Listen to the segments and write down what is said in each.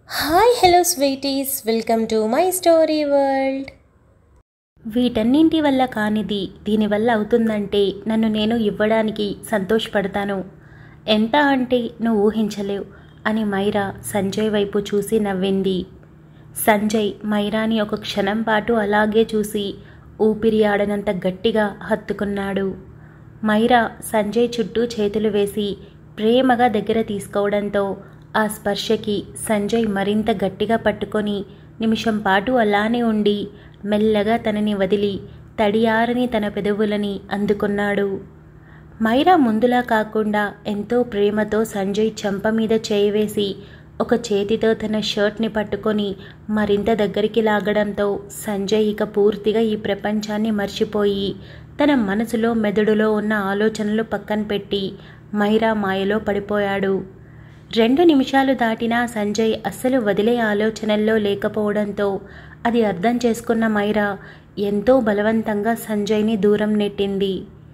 hi hello sweeties welcome to my story world వీటన్నింటి వల్ల కానిది దీనివల్ల అవుతుందంటే నన్ను నేను ఇవ్వడానికి సంతోషపడతాను ఎంత అంటే నువ్వు ఊహించలేవు అని మైరా సంజయ్ వైపు చూసి నవ్వింది సంజయ్ మైరాని ఒక క్షణం పాటు అలాగే చూసి ఊపిరి ఆడనంత గట్టిగా హత్తుకున్నాడు మైరా సంజయ్ చుట్టూ చేతులు వేసి ప్రేమగా దగ్గర తీసుకోవడంతో ఆ స్పర్శకి సంజయ్ మరింత గట్టిగా పట్టుకొని నిమిషం పాటు అలానే ఉండి మెల్లగా తనని వదిలి తడియారని తన పెదవులని అందుకున్నాడు మైరా ముందులా కాకుండా ఎంతో ప్రేమతో సంజయ్ చెంప మీద చేయి వేసి ఒక చేతితో తన షర్ట్ని పట్టుకొని మరింత దగ్గరికి లాగడంతో సంజయ్ ఇక పూర్తిగా ఈ ప్రపంచాన్ని మర్చిపోయి తన మనసులో మెదడులో ఉన్న ఆలోచనలు పక్కన పెట్టి మైరా మాయలో పడిపోయాడు రెండు నిమిషాలు దాటినా సంజయ్ అస్సలు వదిలే ఆలోచనల్లో లేకపోవడంతో అది అర్థం చేసుకున్న మైరా ఎంతో బలవంతంగా సంజయ్ని దూరం నెట్టింది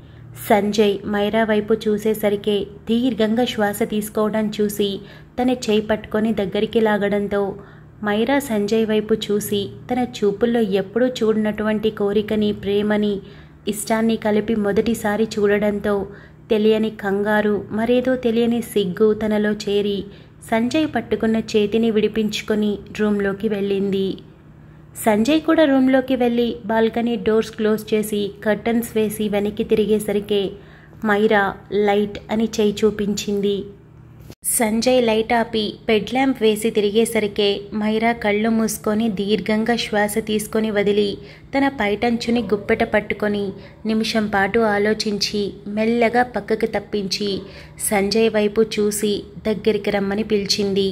సంజయ్ మైరా వైపు చూసేసరికే దీర్ఘంగా శ్వాస తీసుకోవడం చూసి తన చేయి పట్టుకొని దగ్గరికి లాగడంతో మైరా సంజయ్ వైపు చూసి తన చూపుల్లో ఎప్పుడూ చూడనటువంటి కోరికని ప్రేమని ఇష్టాన్ని కలిపి మొదటిసారి చూడడంతో తెలియని కంగారు మరేదో తెలియని సిగ్గు తనలో చేరి సంజయ్ పట్టుకున్న చేతిని విడిపించుకొని రూమ్లోకి వెళ్ళింది సంజయ్ కూడా రూమ్లోకి వెళ్ళి బాల్కనీ డోర్స్ క్లోజ్ చేసి కర్టన్స్ వేసి వెనక్కి తిరిగేసరికే మైరా లైట్ అని చేయి చూపించింది సంజయ్ లైట్ ఆపి బెడ్ ల్యాంప్ వేసి తిరిగేసరికే మైరా కళ్ళు మూసుకొని దీర్ఘంగా శ్వాస తీసుకొని వదిలి తన పైటంచుని గుప్పెట పట్టుకొని నిమిషం పాటు ఆలోచించి మెల్లగా పక్కకి తప్పించి సంజయ్ వైపు చూసి దగ్గరికి రమ్మని పిలిచింది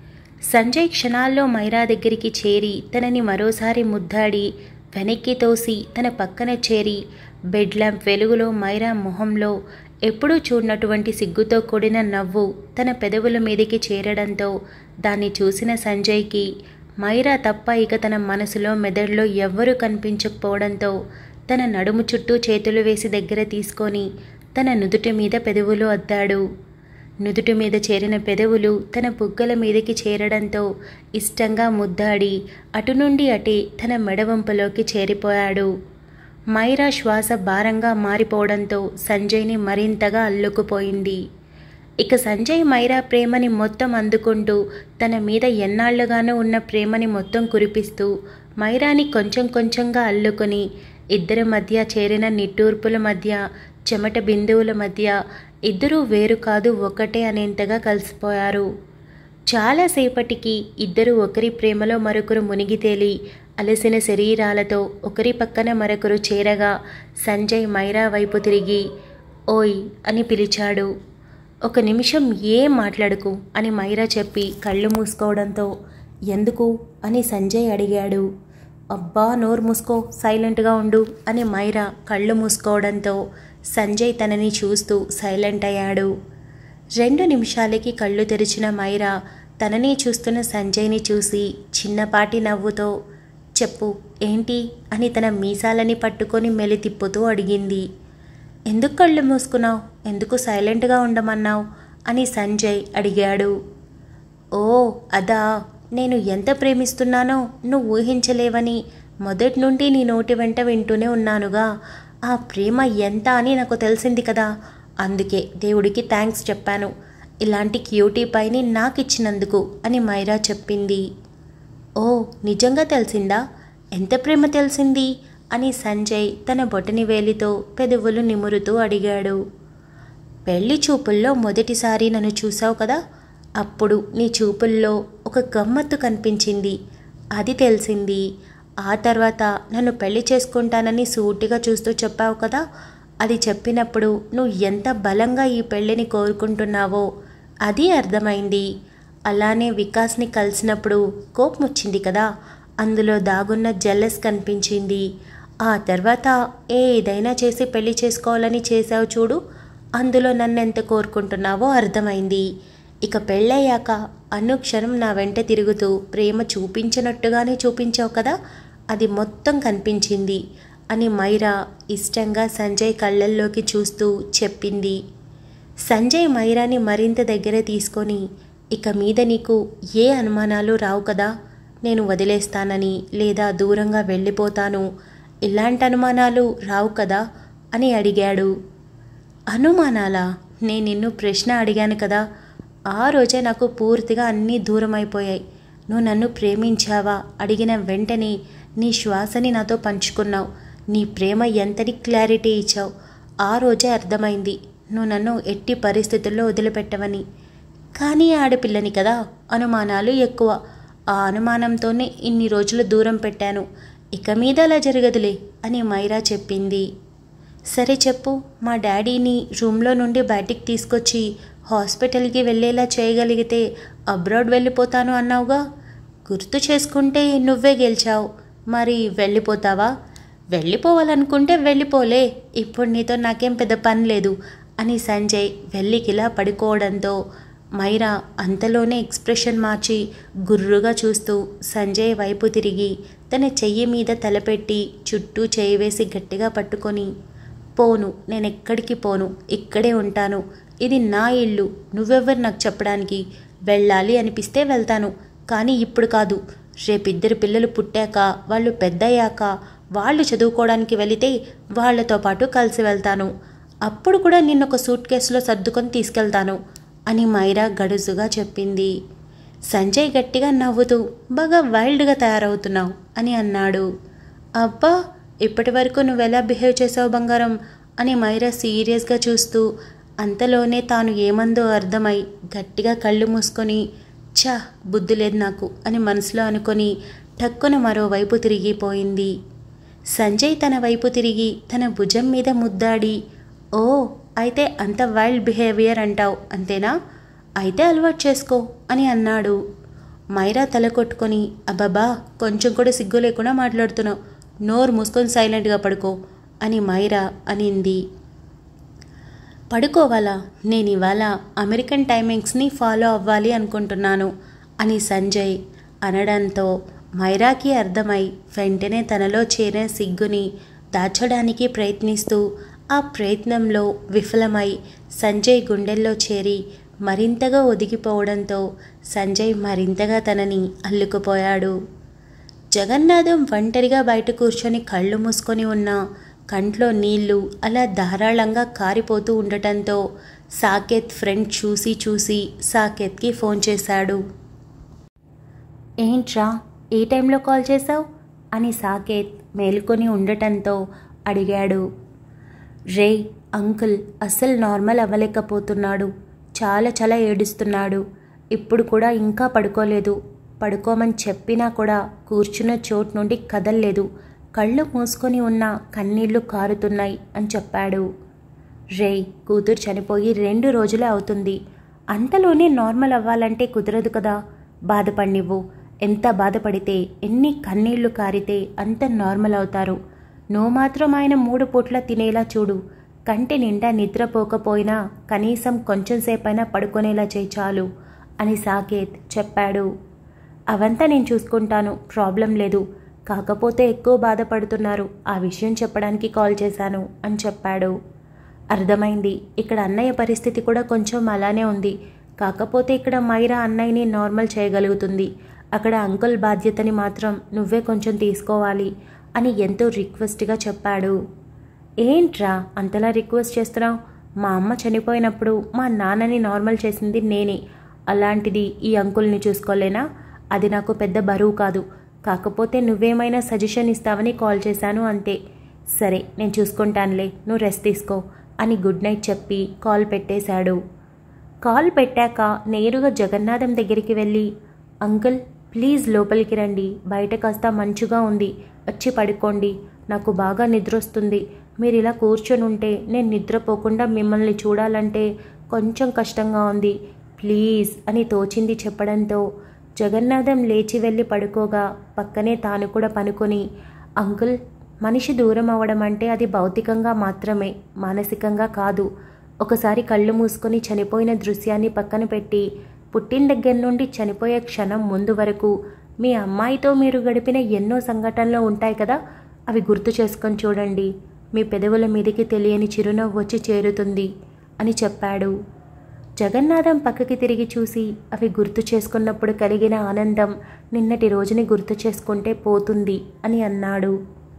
సంజయ్ క్షణాల్లో మైరా దగ్గరికి చేరి తనని మరోసారి ముద్దాడి వెనక్కి తోసి తన పక్కన చేరి బెడ్ ల్యాంప్ వెలుగులో మైరా మొహంలో ఎప్పుడూ చూడనటువంటి సిగ్గుతో కూడిన నవ్వు తన పెదవుల మీదకి చేరడంతో దాన్ని చూసిన సంజయ్కి మైరా తప్ప ఇక తన మనసులో మెదడులో ఎవ్వరూ కనిపించకపోవడంతో తన నడుము చుట్టూ చేతులు వేసి దగ్గర తీసుకొని తన నుదుటి మీద పెదవులు అద్దాడు నుదుటి మీద చేరిన పెదవులు తన బుగ్గల మీదకి చేరడంతో ఇష్టంగా ముద్దాడి అటు నుండి అటే తన మెడవంపులోకి చేరిపోయాడు మైరా శ్వాస భారంగా మారిపోవడంతో సంజయ్ని మరింతగా అల్లుకుపోయింది ఇక సంజయ్ మైరా ప్రేమని మొత్తం అందుకుంటూ తన మీద ఎన్నాళ్లుగానో ఉన్న ప్రేమని మొత్తం కురిపిస్తూ మైరాని కొంచెం కొంచెంగా అల్లుకొని ఇద్దరి మధ్య చేరిన నిట్టూర్పుల మధ్య చెమట బిందువుల మధ్య ఇద్దరూ వేరు కాదు ఒకటే అనేంతగా కలిసిపోయారు చాలాసేపటికి ఇద్దరు ఒకరి ప్రేమలో మరొకరు మునిగి తేలి అలసిన శరీరాలతో ఒకరి పక్కన మరొకరు చేరగా సంజయ్ మైరా వైపు తిరిగి ఓయ్ అని పిలిచాడు ఒక నిమిషం ఏం మాట్లాడుకు అని మైరా చెప్పి కళ్ళు మూసుకోవడంతో ఎందుకు అని సంజయ్ అడిగాడు అబ్బా నోరు మూసుకో సైలెంట్గా ఉండు అని మైరా కళ్ళు మూసుకోవడంతో సంజయ్ తనని చూస్తూ సైలెంట్ అయ్యాడు రెండు నిమిషాలకి కళ్ళు తెరిచిన మైరా తనని చూస్తున్న సంజయ్ని చూసి చిన్నపాటి నవ్వుతో చెప్పు ఏంటి అని తన మీసాలని పట్టుకొని మెలి తిప్పుతూ అడిగింది ఎందుకు కళ్ళు మూసుకున్నావు ఎందుకు సైలెంట్గా ఉండమన్నావు అని సంజయ్ అడిగాడు ఓ అదా నేను ఎంత ప్రేమిస్తున్నానో నువ్వు ఊహించలేవని మొదటి నుండి నీ నోటి వెంట వింటూనే ఉన్నానుగా ఆ ప్రేమ ఎంత అని నాకు తెలిసింది కదా అందుకే దేవుడికి థ్యాంక్స్ చెప్పాను ఇలాంటి క్యూటీ పైని నాకు ఇచ్చినందుకు అని మైరా చెప్పింది ఓ నిజంగా తెలిసిందా ఎంత ప్రేమ తెలిసింది అని సంజయ్ తన బొటని వేలితో పెదవులు నిమురుతూ అడిగాడు పెళ్లి చూపుల్లో మొదటిసారి నన్ను చూసావు కదా అప్పుడు నీ చూపుల్లో ఒక గమ్మత్తు కనిపించింది అది తెలిసింది ఆ తర్వాత నన్ను పెళ్లి చేసుకుంటానని సూటిగా చూస్తూ చెప్పావు కదా అది చెప్పినప్పుడు నువ్వు ఎంత బలంగా ఈ పెళ్ళిని కోరుకుంటున్నావో అది అర్థమైంది అలానే వికాస్ని కలిసినప్పుడు కోపం వచ్చింది కదా అందులో దాగున్న జెల్లస్ కనిపించింది ఆ తర్వాత ఏదైనా చేసి పెళ్లి చేసుకోవాలని చేసావు చూడు అందులో నన్ను ఎంత కోరుకుంటున్నావో అర్థమైంది ఇక పెళ్ళయ్యాక అనుక్షణం నా వెంట తిరుగుతూ ప్రేమ చూపించినట్టుగానే చూపించావు కదా అది మొత్తం కనిపించింది అని మైరా ఇష్టంగా సంజయ్ కళ్ళల్లోకి చూస్తూ చెప్పింది సంజయ్ మైరాని మరింత దగ్గర తీసుకొని ఇక మీద నీకు ఏ అనుమానాలు రావు కదా నేను వదిలేస్తానని లేదా దూరంగా వెళ్ళిపోతాను ఇలాంటి అనుమానాలు రావు కదా అని అడిగాడు అనుమానాలా నేను నిన్ను ప్రశ్న అడిగాను కదా ఆ రోజే నాకు పూర్తిగా అన్నీ దూరం అయిపోయాయి నువ్వు నన్ను ప్రేమించావా అడిగిన వెంటనే నీ శ్వాసని నాతో పంచుకున్నావు నీ ప్రేమ ఎంతటి క్లారిటీ ఇచ్చావు ఆ రోజే అర్థమైంది నువ్వు నన్ను ఎట్టి పరిస్థితుల్లో వదిలిపెట్టవని కానీ ఆడపిల్లని కదా అనుమానాలు ఎక్కువ ఆ అనుమానంతోనే ఇన్ని రోజులు దూరం పెట్టాను ఇక మీద అలా జరగదులే అని మైరా చెప్పింది సరే చెప్పు మా డాడీని రూమ్లో నుండి బయటికి తీసుకొచ్చి హాస్పిటల్కి వెళ్ళేలా చేయగలిగితే అబ్రాడ్ వెళ్ళిపోతాను అన్నావుగా గుర్తు చేసుకుంటే నువ్వే గెలిచావు మరి వెళ్ళిపోతావా వెళ్ళిపోవాలనుకుంటే వెళ్ళిపోలే ఇప్పుడు నీతో నాకేం పెద్ద పని లేదు అని సంజయ్ వెళ్ళికిలా పడుకోవడంతో మైరా అంతలోనే ఎక్స్ప్రెషన్ మార్చి గుర్రుగా చూస్తూ సంజయ్ వైపు తిరిగి తన చెయ్యి మీద తలపెట్టి చుట్టూ చేయి వేసి గట్టిగా పట్టుకొని పోను నేను ఎక్కడికి పోను ఇక్కడే ఉంటాను ఇది నా ఇల్లు నువ్వెవ్వరు నాకు చెప్పడానికి వెళ్ళాలి అనిపిస్తే వెళ్తాను కానీ ఇప్పుడు కాదు రేపిద్దరు పిల్లలు పుట్టాక వాళ్ళు పెద్దయ్యాక వాళ్ళు చదువుకోవడానికి వెళితే వాళ్ళతో పాటు కలిసి వెళ్తాను అప్పుడు కూడా నిన్న ఒక సూట్ కేసులో సర్దుకొని తీసుకెళ్తాను అని మైరా గడుసుగా చెప్పింది సంజయ్ గట్టిగా నవ్వుతూ బాగా వైల్డ్గా తయారవుతున్నావు అని అన్నాడు అబ్బా ఇప్పటి వరకు నువ్వెలా బిహేవ్ చేసావు బంగారం అని మైరా సీరియస్గా చూస్తూ అంతలోనే తాను ఏమందో అర్థమై గట్టిగా కళ్ళు మూసుకొని ఛా బుద్ధి లేదు నాకు అని మనసులో అనుకొని టక్కున మరోవైపు తిరిగిపోయింది సంజయ్ తన వైపు తిరిగి తన భుజం మీద ముద్దాడి ఓ అయితే అంత వైల్డ్ బిహేవియర్ అంటావు అంతేనా అయితే అలవాటు చేసుకో అని అన్నాడు మైరా తల కొట్టుకొని అబ్బబ్బా కొంచెం కూడా సిగ్గు లేకుండా మాట్లాడుతున్నావు నోరు మూసుకొని సైలెంట్గా పడుకో అని మైరా అనింది పడుకోవాలా నేను ఇవాళ అమెరికన్ టైమింగ్స్ని ఫాలో అవ్వాలి అనుకుంటున్నాను అని సంజయ్ అనడంతో మైరాకి అర్థమై వెంటనే తనలో చేరిన సిగ్గుని దాచడానికి ప్రయత్నిస్తూ ఆ ప్రయత్నంలో విఫలమై సంజయ్ గుండెల్లో చేరి మరింతగా ఒదిగిపోవడంతో సంజయ్ మరింతగా తనని అల్లుకుపోయాడు జగన్నాథం ఒంటరిగా బయట కూర్చొని కళ్ళు మూసుకొని ఉన్న కంట్లో నీళ్లు అలా ధారాళంగా కారిపోతూ ఉండటంతో సాకేత్ ఫ్రెండ్ చూసి చూసి సాకేత్కి ఫోన్ చేశాడు ఏంట్రా ఏ టైంలో కాల్ చేశావు అని సాకేత్ మేలుకొని ఉండటంతో అడిగాడు రే అంకుల్ అస్సలు నార్మల్ అవ్వలేకపోతున్నాడు చాలా చాలా ఏడుస్తున్నాడు ఇప్పుడు కూడా ఇంకా పడుకోలేదు పడుకోమని చెప్పినా కూడా కూర్చున్న చోటు నుండి కదల్లేదు కళ్ళు మూసుకొని ఉన్న కన్నీళ్లు కారుతున్నాయి అని చెప్పాడు రే కూతురు చనిపోయి రెండు రోజులే అవుతుంది అంతలోనే నార్మల్ అవ్వాలంటే కుదరదు కదా బాధపడినివ్వు ఎంత బాధపడితే ఎన్ని కన్నీళ్లు కారితే అంత నార్మల్ అవుతారు నువ్వు మాత్రం ఆయన మూడు పూట్ల తినేలా చూడు కంటి నిండా నిద్రపోకపోయినా కనీసం కొంచెం సేపైనా పడుకునేలా చేయి చాలు అని సాకేత్ చెప్పాడు అవంతా నేను చూసుకుంటాను ప్రాబ్లం లేదు కాకపోతే ఎక్కువ బాధపడుతున్నారు ఆ విషయం చెప్పడానికి కాల్ చేశాను అని చెప్పాడు అర్థమైంది ఇక్కడ అన్నయ్య పరిస్థితి కూడా కొంచెం అలానే ఉంది కాకపోతే ఇక్కడ మైరా అన్నయ్యని నార్మల్ చేయగలుగుతుంది అక్కడ అంకుల్ బాధ్యతని మాత్రం నువ్వే కొంచెం తీసుకోవాలి అని ఎంతో రిక్వెస్ట్గా చెప్పాడు ఏంట్రా అంతలా రిక్వెస్ట్ చేస్తున్నావు మా అమ్మ చనిపోయినప్పుడు మా నాన్నని నార్మల్ చేసింది నేనే అలాంటిది ఈ అంకుల్ని చూసుకోలేనా అది నాకు పెద్ద బరువు కాదు కాకపోతే నువ్వేమైనా సజెషన్ ఇస్తావని కాల్ చేశాను అంతే సరే నేను చూసుకుంటానులే నువ్వు రెస్ట్ తీసుకో అని గుడ్ నైట్ చెప్పి కాల్ పెట్టేశాడు కాల్ పెట్టాక నేరుగా జగన్నాథం దగ్గరికి వెళ్ళి అంకుల్ ప్లీజ్ లోపలికి రండి బయట కాస్త మంచుగా ఉంది వచ్చి పడుకోండి నాకు బాగా నిద్రొస్తుంది మీరు ఇలా కూర్చొని ఉంటే నేను నిద్రపోకుండా మిమ్మల్ని చూడాలంటే కొంచెం కష్టంగా ఉంది ప్లీజ్ అని తోచింది చెప్పడంతో జగన్నాథం లేచి వెళ్ళి పడుకోగా పక్కనే తాను కూడా పనుకొని అంకుల్ మనిషి దూరం అవ్వడం అంటే అది భౌతికంగా మాత్రమే మానసికంగా కాదు ఒకసారి కళ్ళు మూసుకొని చనిపోయిన దృశ్యాన్ని పక్కన పెట్టి పుట్టిన దగ్గర నుండి చనిపోయే క్షణం ముందు వరకు మీ అమ్మాయితో మీరు గడిపిన ఎన్నో సంఘటనలు ఉంటాయి కదా అవి గుర్తు చేసుకొని చూడండి మీ పెదవుల మీదకి తెలియని చిరునవ్వు వచ్చి చేరుతుంది అని చెప్పాడు జగన్నాథం పక్కకి తిరిగి చూసి అవి గుర్తు చేసుకున్నప్పుడు కలిగిన ఆనందం నిన్నటి రోజుని గుర్తు చేసుకుంటే పోతుంది అని అన్నాడు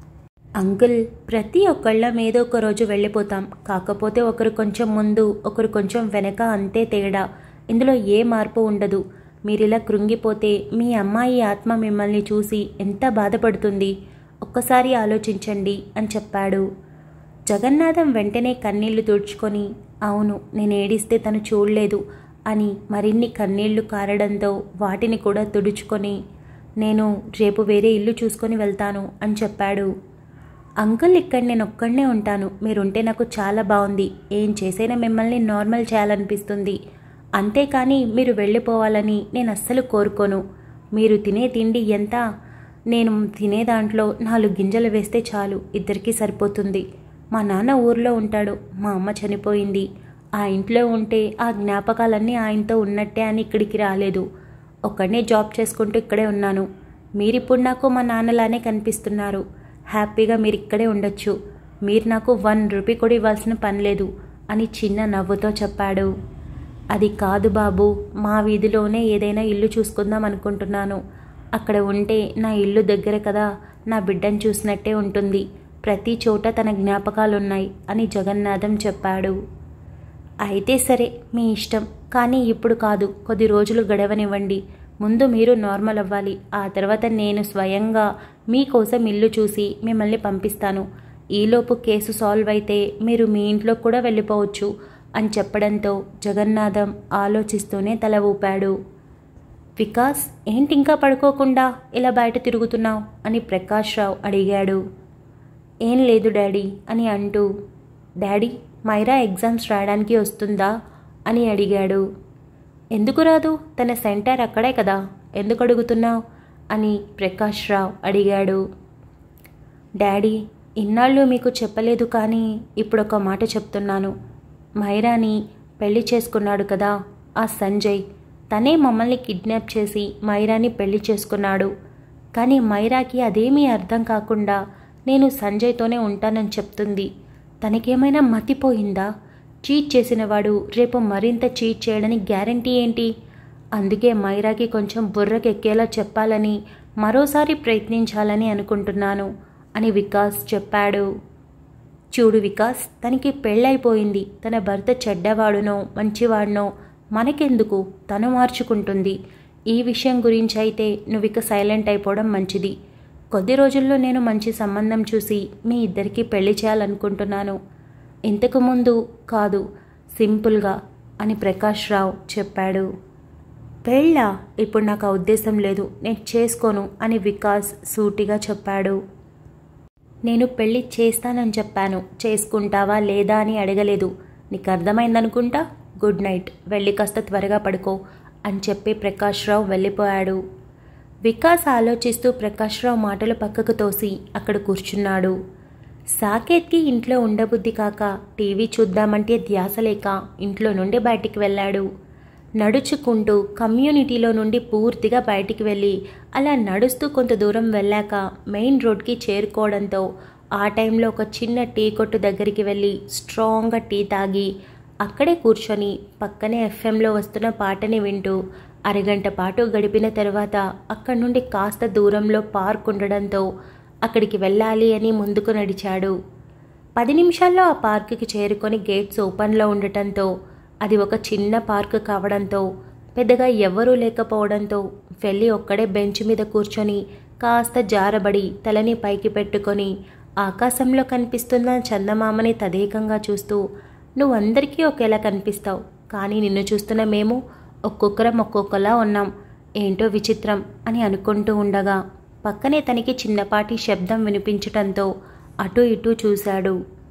అంకుల్ ప్రతి ఒక్కళ్ళం ఏదో ఒక రోజు వెళ్ళిపోతాం కాకపోతే ఒకరు కొంచెం ముందు ఒకరు కొంచెం వెనక అంతే తేడా ఇందులో ఏ మార్పు ఉండదు మీరిలా కృంగిపోతే మీ అమ్మాయి ఆత్మ మిమ్మల్ని చూసి ఎంత బాధపడుతుంది ఒక్కసారి ఆలోచించండి అని చెప్పాడు జగన్నాథం వెంటనే కన్నీళ్లు తుడుచుకొని అవును నేను ఏడిస్తే తను చూడలేదు అని మరిన్ని కన్నీళ్లు కారడంతో వాటిని కూడా తుడుచుకొని నేను రేపు వేరే ఇల్లు చూసుకొని వెళ్తాను అని చెప్పాడు అంకుల్ ఇక్కడ నేను ఒక్కడనే ఉంటాను మీరుంటే నాకు చాలా బాగుంది ఏం చేసైనా మిమ్మల్ని నార్మల్ చేయాలనిపిస్తుంది అంతేకాని మీరు వెళ్ళిపోవాలని నేను అస్సలు కోరుకోను మీరు తినే తిండి ఎంత నేను తినే దాంట్లో నాలుగు గింజలు వేస్తే చాలు ఇద్దరికీ సరిపోతుంది మా నాన్న ఊర్లో ఉంటాడు మా అమ్మ చనిపోయింది ఆ ఇంట్లో ఉంటే ఆ జ్ఞాపకాలన్నీ ఆయనతో ఉన్నట్టే అని ఇక్కడికి రాలేదు ఒక్కడనే జాబ్ చేసుకుంటూ ఇక్కడే ఉన్నాను మీరిప్పుడు నాకు మా నాన్నలానే కనిపిస్తున్నారు హ్యాపీగా మీరు ఇక్కడే ఉండొచ్చు మీరు నాకు వన్ రూపీ కూడా ఇవ్వాల్సిన పని లేదు అని చిన్న నవ్వుతో చెప్పాడు అది కాదు బాబు మా వీధిలోనే ఏదైనా ఇల్లు చూసుకుందాం అనుకుంటున్నాను అక్కడ ఉంటే నా ఇల్లు దగ్గర కదా నా బిడ్డను చూసినట్టే ఉంటుంది ప్రతి చోట తన జ్ఞాపకాలున్నాయి అని జగన్నాథం చెప్పాడు అయితే సరే మీ ఇష్టం కానీ ఇప్పుడు కాదు కొద్ది రోజులు గడవనివ్వండి ముందు మీరు నార్మల్ అవ్వాలి ఆ తర్వాత నేను స్వయంగా మీకోసం ఇల్లు చూసి మిమ్మల్ని పంపిస్తాను ఈలోపు కేసు సాల్వ్ అయితే మీరు మీ ఇంట్లో కూడా వెళ్ళిపోవచ్చు అని చెప్పడంతో జగన్నాథం ఆలోచిస్తూనే తల ఊపాడు వికాస్ ఏంటి ఇంకా పడుకోకుండా ఇలా బయట తిరుగుతున్నావు అని ప్రకాష్ రావు అడిగాడు ఏం లేదు డాడీ అని అంటూ డాడీ మైరా ఎగ్జామ్స్ రాయడానికి వస్తుందా అని అడిగాడు ఎందుకు రాదు తన సెంటర్ అక్కడే కదా ఎందుకు అడుగుతున్నావు అని ప్రకాష్ రావు అడిగాడు డాడీ ఇన్నాళ్ళు మీకు చెప్పలేదు కానీ ఇప్పుడు ఒక మాట చెప్తున్నాను మైరాని పెళ్లి చేసుకున్నాడు కదా ఆ సంజయ్ తనే మమ్మల్ని కిడ్నాప్ చేసి మైరాని పెళ్లి చేసుకున్నాడు కానీ మైరాకి అదేమీ అర్థం కాకుండా నేను సంజయ్తోనే ఉంటానని చెప్తుంది తనకేమైనా మతిపోయిందా చీట్ చేసినవాడు రేపు మరింత చీట్ చేయడని గ్యారంటీ ఏంటి అందుకే మైరాకి కొంచెం బుర్రకెక్కేలా చెప్పాలని మరోసారి ప్రయత్నించాలని అనుకుంటున్నాను అని వికాస్ చెప్పాడు చూడు వికాస్ తనకి పెళ్ళైపోయింది తన భర్త చెడ్డవాడునో మంచివాడునో మనకెందుకు తను మార్చుకుంటుంది ఈ విషయం గురించి అయితే నువ్వు ఇక సైలెంట్ అయిపోవడం మంచిది కొద్ది రోజుల్లో నేను మంచి సంబంధం చూసి మీ ఇద్దరికీ పెళ్లి చేయాలనుకుంటున్నాను ఇంతకు ముందు కాదు సింపుల్గా అని ప్రకాష్ రావు చెప్పాడు పెళ్ళా ఇప్పుడు నాకు ఆ ఉద్దేశం లేదు నేను చేసుకోను అని వికాస్ సూటిగా చెప్పాడు నేను పెళ్లి చేస్తానని చెప్పాను చేసుకుంటావా లేదా అని అడగలేదు నీకు అర్థమైందనుకుంటా గుడ్ నైట్ వెళ్ళి కాస్త త్వరగా పడుకో అని చెప్పి ప్రకాష్ రావు వెళ్ళిపోయాడు వికాస్ ఆలోచిస్తూ ప్రకాష్ రావు మాటలు పక్కకు తోసి అక్కడ కూర్చున్నాడు సాకేత్కి ఇంట్లో ఉండబుద్ధి కాక టీవీ చూద్దామంటే ధ్యాస లేక ఇంట్లో నుండి బయటికి వెళ్ళాడు నడుచుకుంటూ కమ్యూనిటీలో నుండి పూర్తిగా బయటికి వెళ్ళి అలా నడుస్తూ కొంత దూరం వెళ్ళాక మెయిన్ రోడ్కి చేరుకోవడంతో ఆ టైంలో ఒక చిన్న టీ కొట్టు దగ్గరికి వెళ్ళి స్ట్రాంగ్గా టీ తాగి అక్కడే కూర్చొని పక్కనే ఎఫ్ఎంలో వస్తున్న పాటని వింటూ అరగంట పాటు గడిపిన తర్వాత అక్కడి నుండి కాస్త దూరంలో పార్క్ ఉండడంతో అక్కడికి వెళ్ళాలి అని ముందుకు నడిచాడు పది నిమిషాల్లో ఆ పార్కుకి చేరుకొని గేట్స్ ఓపెన్లో ఉండటంతో అది ఒక చిన్న పార్క్ కావడంతో పెద్దగా ఎవ్వరూ లేకపోవడంతో వెళ్ళి ఒక్కడే బెంచ్ మీద కూర్చొని కాస్త జారబడి తలని పైకి పెట్టుకొని ఆకాశంలో కనిపిస్తున్న చందమామని తదేకంగా చూస్తూ నువ్వందరికీ ఒకేలా కనిపిస్తావు కానీ నిన్ను చూస్తున్న మేము ఒక్కొక్కరం ఒక్కొక్కలా ఉన్నాం ఏంటో విచిత్రం అని అనుకుంటూ ఉండగా పక్కనే తనకి చిన్నపాటి శబ్దం వినిపించటంతో అటు ఇటు చూశాడు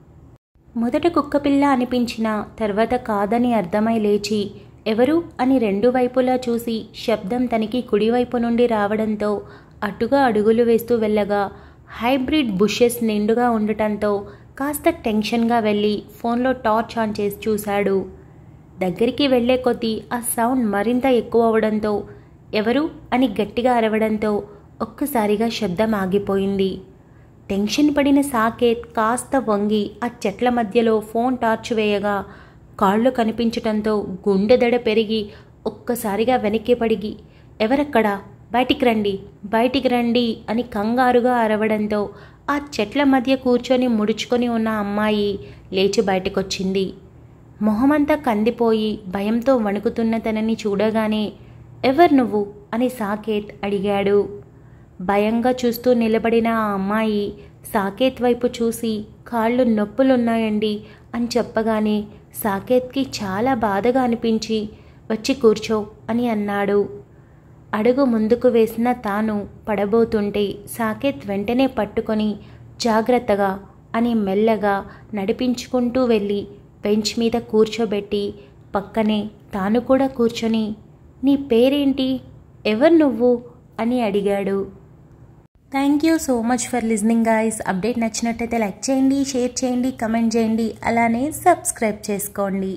మొదట కుక్కపిల్ల అనిపించిన తర్వాత కాదని అర్థమై లేచి ఎవరు అని రెండు వైపులా చూసి శబ్దం తనకి కుడివైపు నుండి రావడంతో అటుగా అడుగులు వేస్తూ వెళ్ళగా హైబ్రిడ్ బుషెస్ నిండుగా ఉండటంతో కాస్త టెన్షన్గా వెళ్ళి ఫోన్లో టార్చ్ ఆన్ చేసి చూశాడు దగ్గరికి వెళ్లే కొద్దీ ఆ సౌండ్ మరింత ఎక్కువ అవడంతో ఎవరు అని గట్టిగా అరవడంతో ఒక్కసారిగా శబ్దం ఆగిపోయింది టెన్షన్ పడిన సాకేత్ కాస్త వంగి ఆ చెట్ల మధ్యలో ఫోన్ టార్చ్ వేయగా కాళ్ళు కనిపించటంతో గుండె దడ పెరిగి ఒక్కసారిగా వెనక్కి పడిగి ఎవరక్కడా బయటికి రండి బయటికి రండి అని కంగారుగా అరవడంతో ఆ చెట్ల మధ్య కూర్చొని ముడుచుకొని ఉన్న అమ్మాయి లేచి బయటకొచ్చింది మొహమంతా కందిపోయి భయంతో వణుకుతున్న తనని చూడగానే ఎవరు నువ్వు అని సాకేత్ అడిగాడు భయంగా చూస్తూ నిలబడిన ఆ అమ్మాయి సాకేత్ వైపు చూసి కాళ్ళు నొప్పులున్నాయండి అని చెప్పగానే సాకేత్కి చాలా బాధగా అనిపించి వచ్చి కూర్చో అని అన్నాడు అడుగు ముందుకు వేసిన తాను పడబోతుంటే సాకేత్ వెంటనే పట్టుకొని జాగ్రత్తగా అని మెల్లగా నడిపించుకుంటూ వెళ్ళి బెంచ్ మీద కూర్చోబెట్టి పక్కనే తాను కూడా కూర్చొని నీ పేరేంటి ఎవరు నువ్వు అని అడిగాడు thank you so much for listening guys update నచ్చినట్టయితే లైక్ చేయండి షేర్ చేయండి కమెంట్ చేయండి అలానే సబ్స్క్రైబ్ చేసుకోండి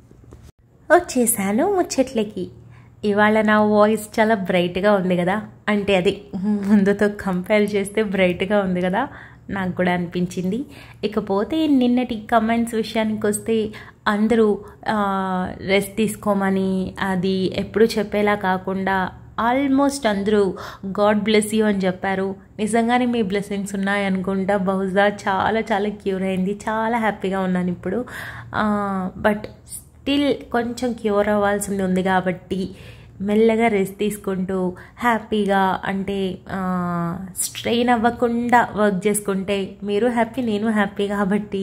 వచ్చేసాను ముచ్చట్లకి ఇవాళ నా వాయిస్ చాలా బ్రైట్గా ఉంది కదా అంటే అది ముందుతో కంపేర్ చేస్తే బ్రైట్గా ఉంది కదా నాకు కూడా అనిపించింది ఇకపోతే నిన్నటి కమెంట్స్ విషయానికి వస్తే అందరూ రెస్ట్ తీసుకోమని అది ఎప్పుడు చెప్పేలా కాకుండా ఆల్మోస్ట్ అందరూ గాడ్ బ్లెస్ యూ అని చెప్పారు నిజంగానే మీ బ్లెస్సింగ్స్ ఉన్నాయనుకుంటా బహుశా చాలా చాలా క్యూర్ అయింది చాలా హ్యాపీగా ఉన్నాను ఇప్పుడు బట్ స్టిల్ కొంచెం క్యూర్ అవ్వాల్సింది ఉంది కాబట్టి మెల్లగా రెస్ట్ తీసుకుంటూ హ్యాపీగా అంటే స్ట్రెయిన్ అవ్వకుండా వర్క్ చేసుకుంటే మీరు హ్యాపీ నేను హ్యాపీ కాబట్టి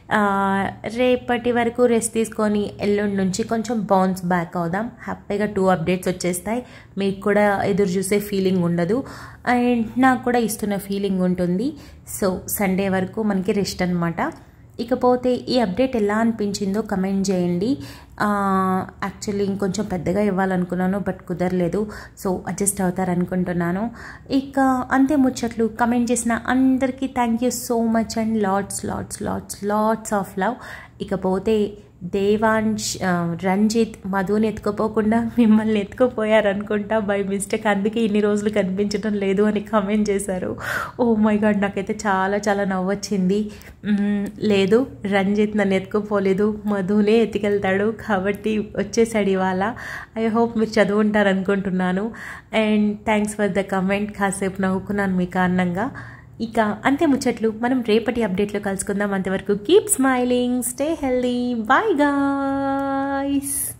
రేపటి వరకు రెస్ట్ తీసుకొని ఎల్లుండి నుంచి కొంచెం బౌన్స్ బ్యాక్ అవుదాం హ్యాపీగా టూ అప్డేట్స్ వచ్చేస్తాయి మీకు కూడా ఎదురు చూసే ఫీలింగ్ ఉండదు అండ్ నాకు కూడా ఇస్తున్న ఫీలింగ్ ఉంటుంది సో సండే వరకు మనకి రెస్ట్ అనమాట ఇకపోతే ఈ అప్డేట్ ఎలా అనిపించిందో కమెంట్ చేయండి యాక్చువల్లీ ఇంకొంచెం పెద్దగా ఇవ్వాలనుకున్నాను బట్ కుదరలేదు సో అడ్జస్ట్ అవుతారు అనుకుంటున్నాను ఇక అంతే ముచ్చట్లు కమెంట్ చేసిన అందరికీ thank you so much and lots lots lots lots of love ఇకపోతే దేవాంశ్ రంజిత్ మధుని ఎత్తుకుపోకుండా మిమ్మల్ని ఎత్తుకుపోయారనుకుంటా బై మిస్టేక్ అందుకే ఇన్ని రోజులు కనిపించడం లేదు అని కామెంట్ చేశారు ఓ మై గాడ్ నాకైతే చాలా చాలా నవ్వొచ్చింది లేదు రంజిత్ నన్ను ఎత్తుకుపోలేదు మధునే ఎత్తుకెళ్తాడు కాబట్టి వచ్చేసాడు ఇవాళ ఐ హోప్ మీరు చదువుంటారు అనుకుంటున్నాను and thanks for the comment కాసేపు నవ్వుకున్నాను మీ కారణంగా ఇక అంతే ముచ్చట్లు మనం రేపటి అప్డేట్లో కలుసుకుందాం అంతవరకు keep smiling stay healthy bye guys